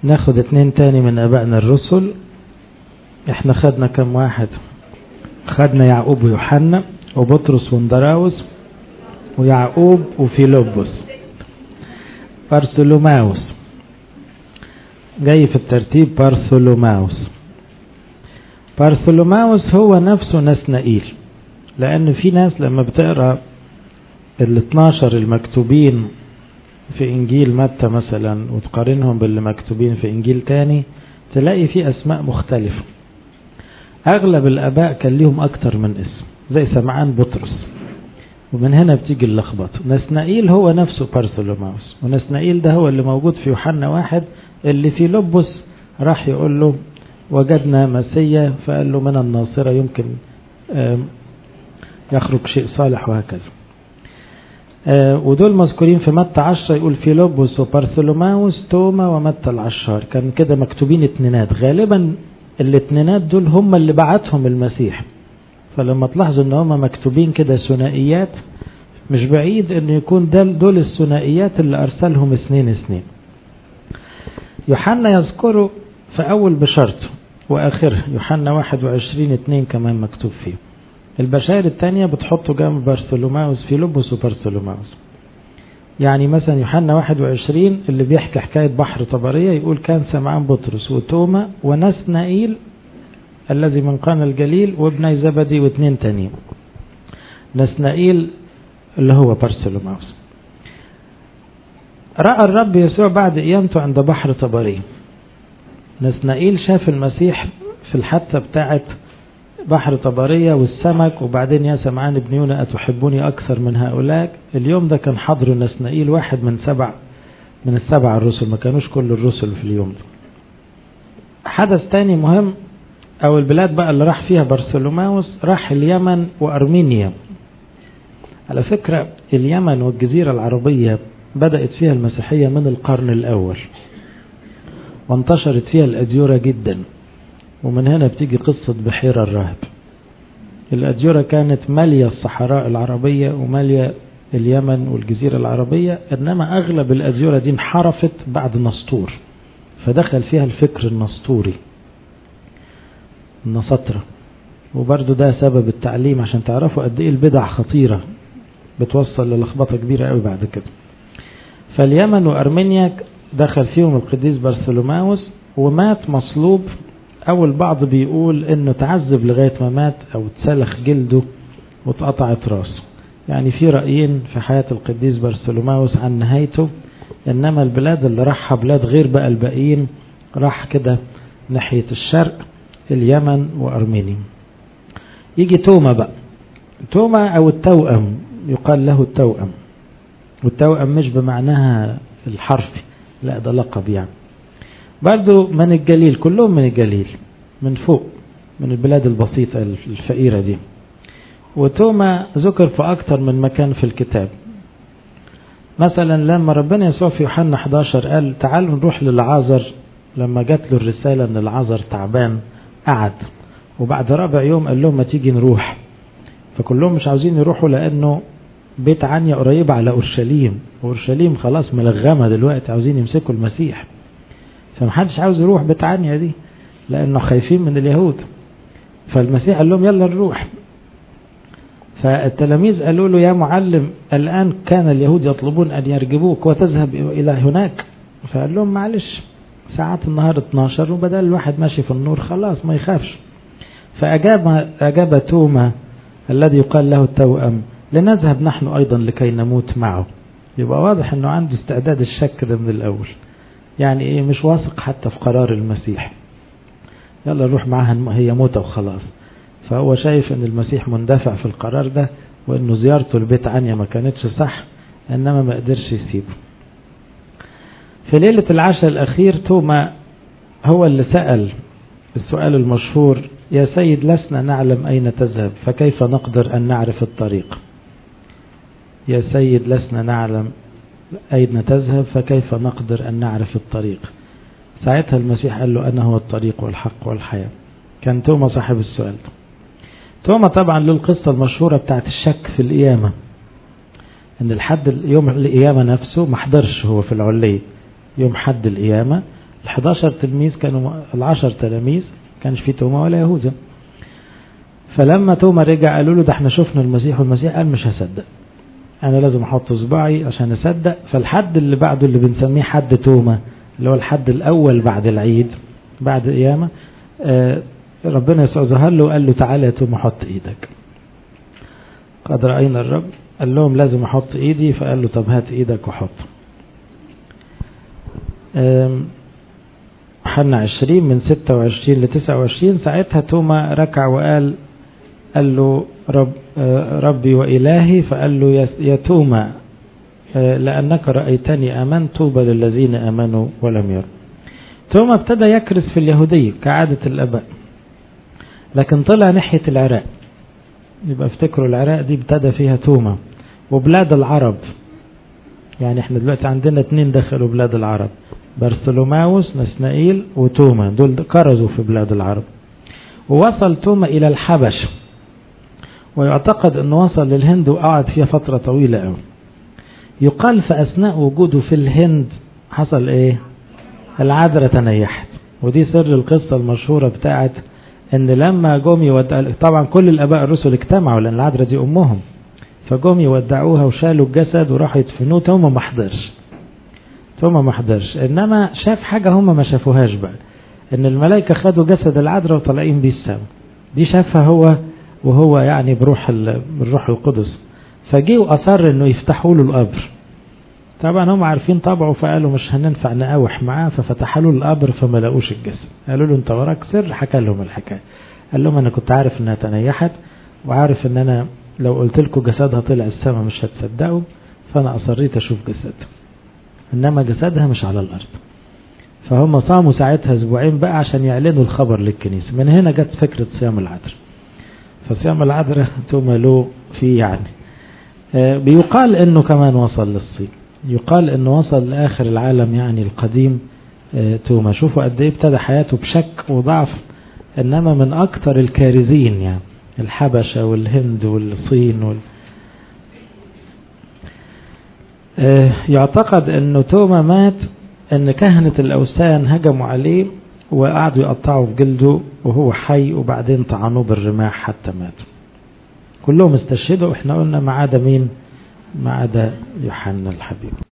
ناخد اتنين تاني من ابائنا الرسل احنا خدنا كم واحد خدنا يعقوب ويوحنا وبطرس وندراوس ويعقوب وفيلبس بارثولوماوس جاي في الترتيب بارثولوماوس بارثولوماوس هو نفسه نسنائيل لأن في ناس لما بتقرأ ال 12 المكتوبين في إنجيل متى مثلا وتقارنهم باللي مكتوبين في إنجيل تاني تلاقي في أسماء مختلفة أغلب الآباء كان ليهم أكتر من اسم زي سمعان بطرس ومن هنا بتيجي اللخبطة نسنائيل هو نفسه بارثولوماوس ونسنائيل ده هو اللي موجود في يوحنا واحد اللي في لبس راح يقول له وجدنا مسيا فقال له من الناصرة يمكن يخرج شيء صالح وهكذا ودول مذكورين في متى عشرة يقول فيلبس وبارثولوماوس توما ومتى العشار كان كده مكتوبين اتنينات غالبا الاتنينات دول هم اللي بعتهم المسيح فلما تلاحظوا ان هم مكتوبين كده ثنائيات مش بعيد ان يكون دول الثنائيات اللي ارسلهم اثنين اثنين يوحنا يذكره في اول بشرته واخره يوحنا 21 2 كمان مكتوب فيه البشائر الثانية بتحطه جنب بارثولوماوس في لبس وبارثولوماوس يعني مثلا يوحنا 21 اللي بيحكي حكاية بحر طبرية يقول كان سمعان بطرس وتوما ونسنائيل الذي من قانا الجليل وابني زبدي واثنين تانيين نسنائيل اللي هو بارثولوماوس رأى الرب يسوع بعد قيامته عند بحر طبري نسنائيل شاف المسيح في الحادثة بتاعت بحر طبرية والسمك وبعدين يا سمعان ابن يونا أتحبوني أكثر من هؤلاء اليوم ده كان حضر نسنائيل واحد من سبع من السبع الرسل ما كانوش كل الرسل في اليوم ده حدث تاني مهم أو البلاد بقى اللي راح فيها بارثولوماوس راح اليمن وأرمينيا على فكرة اليمن والجزيرة العربية بدأت فيها المسيحية من القرن الأول وانتشرت فيها الأديرة جدا ومن هنا بتيجي قصة بحيرة الراهب الأديرة كانت مالية الصحراء العربية ومالية اليمن والجزيرة العربية إنما أغلب الأديرة دي انحرفت بعد نسطور فدخل فيها الفكر النسطوري النسطرة وبرضو ده سبب التعليم عشان تعرفوا قد ايه البدع خطيرة بتوصل للخبطة كبيرة قوي بعد كده فاليمن وأرمينيا دخل فيهم القديس بارثولوماوس ومات مصلوب أو البعض بيقول إنه تعذب لغاية ما مات أو اتسلخ جلده واتقطعت راسه يعني في رأيين في حياة القديس بارثولوماوس عن نهايته إنما البلاد اللي راحها بلاد غير بقى الباقيين راح كده ناحية الشرق اليمن وأرمينيا يجي توما بقى توما أو التوأم يقال له التوأم والتوأم مش بمعناها الحرفي لا ده لقب يعني برضو من الجليل كلهم من الجليل من فوق من البلاد البسيطة الفقيرة دي وتوما ذكر في أكثر من مكان في الكتاب مثلا لما ربنا يسوع في يوحنا 11 قال تعالوا نروح للعازر لما جات له الرسالة ان العازر تعبان قعد وبعد رابع يوم قال لهم ما تيجي نروح فكلهم مش عاوزين يروحوا لانه بيت عنيا قريبة على اورشليم اورشليم خلاص ملغمة دلوقتي عاوزين يمسكوا المسيح فمحدش عاوز يروح بيت عنيا دي لانه خايفين من اليهود فالمسيح قال لهم يلا نروح فالتلاميذ قالوا له يا معلم الآن كان اليهود يطلبون أن يرجبوك وتذهب إلى هناك فقال لهم معلش ساعات النهار 12 وبدل الواحد ماشي في النور خلاص ما يخافش فأجاب أجاب توما الذي يقال له التوأم لنذهب نحن أيضا لكي نموت معه يبقى واضح أنه عنده استعداد الشك ده من الأول يعني إيه مش واثق حتى في قرار المسيح يلا نروح معها هي موتة وخلاص فهو شايف ان المسيح مندفع في القرار ده وانه زيارته البيت عنيا ما كانتش صح انما ما قدرش يسيبه في ليلة العشاء الأخير توما هو اللي سأل السؤال المشهور يا سيد لسنا نعلم أين تذهب فكيف نقدر أن نعرف الطريق يا سيد لسنا نعلم أين تذهب فكيف نقدر أن نعرف الطريق ساعتها المسيح قال له أنا هو الطريق والحق والحياة كان توما صاحب السؤال ده توما طبعا له القصة المشهورة بتاعت الشك في القيامة ان الحد يوم القيامة نفسه ما حضرش هو في العلية يوم حد القيامة ال11 تلميذ كانوا العشر تلاميذ كانش في توما ولا يهوذا فلما توما رجع قالوا له ده احنا شفنا المسيح والمسيح قال مش هصدق انا لازم احط صباعي عشان اصدق فالحد اللي بعده اللي بنسميه حد توما اللي هو الحد الاول بعد العيد بعد قيامه آه ربنا يسوع ظهر له وقال له تعالى يا توما حط ايدك قد راينا الرب قال لهم لازم احط ايدي فقال له طب هات ايدك وحط حنا عشرين من ستة وعشرين لتسعة وعشرين ساعتها توما ركع وقال قال له رب ربي وإلهي فقال له يا توما لأنك رأيتني أمنت طوبى للذين آمنوا ولم يروا توما ابتدى يكرس في اليهودية كعادة الآباء لكن طلع ناحية العراق يبقى افتكروا العراق دي ابتدى فيها توما وبلاد العرب يعني احنا دلوقتي عندنا اتنين دخلوا بلاد العرب برثلوماوس نسنائيل وتوما دول كرزوا في بلاد العرب ووصل توما إلى الحبش ويعتقد أنه وصل للهند وقعد فيها فترة طويلة قوي يقال في أثناء وجوده في الهند حصل إيه العذراء تنيحت ودي سر القصة المشهورة بتاعت ان لما جم يودع طبعا كل الاباء الرسل اجتمعوا لان العذراء دي امهم فجم يودعوها وشالوا الجسد وراحوا يدفنوه توما ما حضرش توما ما حضرش انما شاف حاجه هم ما شافوهاش بقى ان الملائكه خدوا جسد العذراء وطالعين بيه السماء دي شافها هو وهو يعني بروح بالروح القدس فجه واصر انه يفتحوا له القبر طبعا هم عارفين طبعه فقالوا مش هننفع نقاوح معاه ففتحوا له القبر فما لقوش الجسد قالوا له انت وراك سر حكى لهم الحكايه قال لهم انا كنت عارف انها تنيحت وعارف ان انا لو قلت لكم جسدها طلع السماء مش هتصدقوا فانا اصريت اشوف جسدها انما جسدها مش على الارض فهم صاموا ساعتها اسبوعين بقى عشان يعلنوا الخبر للكنيسه من هنا جت فكره صيام العذراء فصيام العذراء توما له فيه يعني بيقال انه كمان وصل للصين يقال انه وصل لاخر العالم يعني القديم توما شوفوا قد ايه ابتدى حياته بشك وضعف انما من اكثر الكارزين يعني الحبشه والهند والصين وال يعتقد انه توما مات ان كهنة الاوثان هجموا عليه وقعدوا يقطعوا في جلده وهو حي وبعدين طعنوه بالرماح حتى مات كلهم استشهدوا احنا قلنا ما عدا مين ما عدا يوحنا الحبيب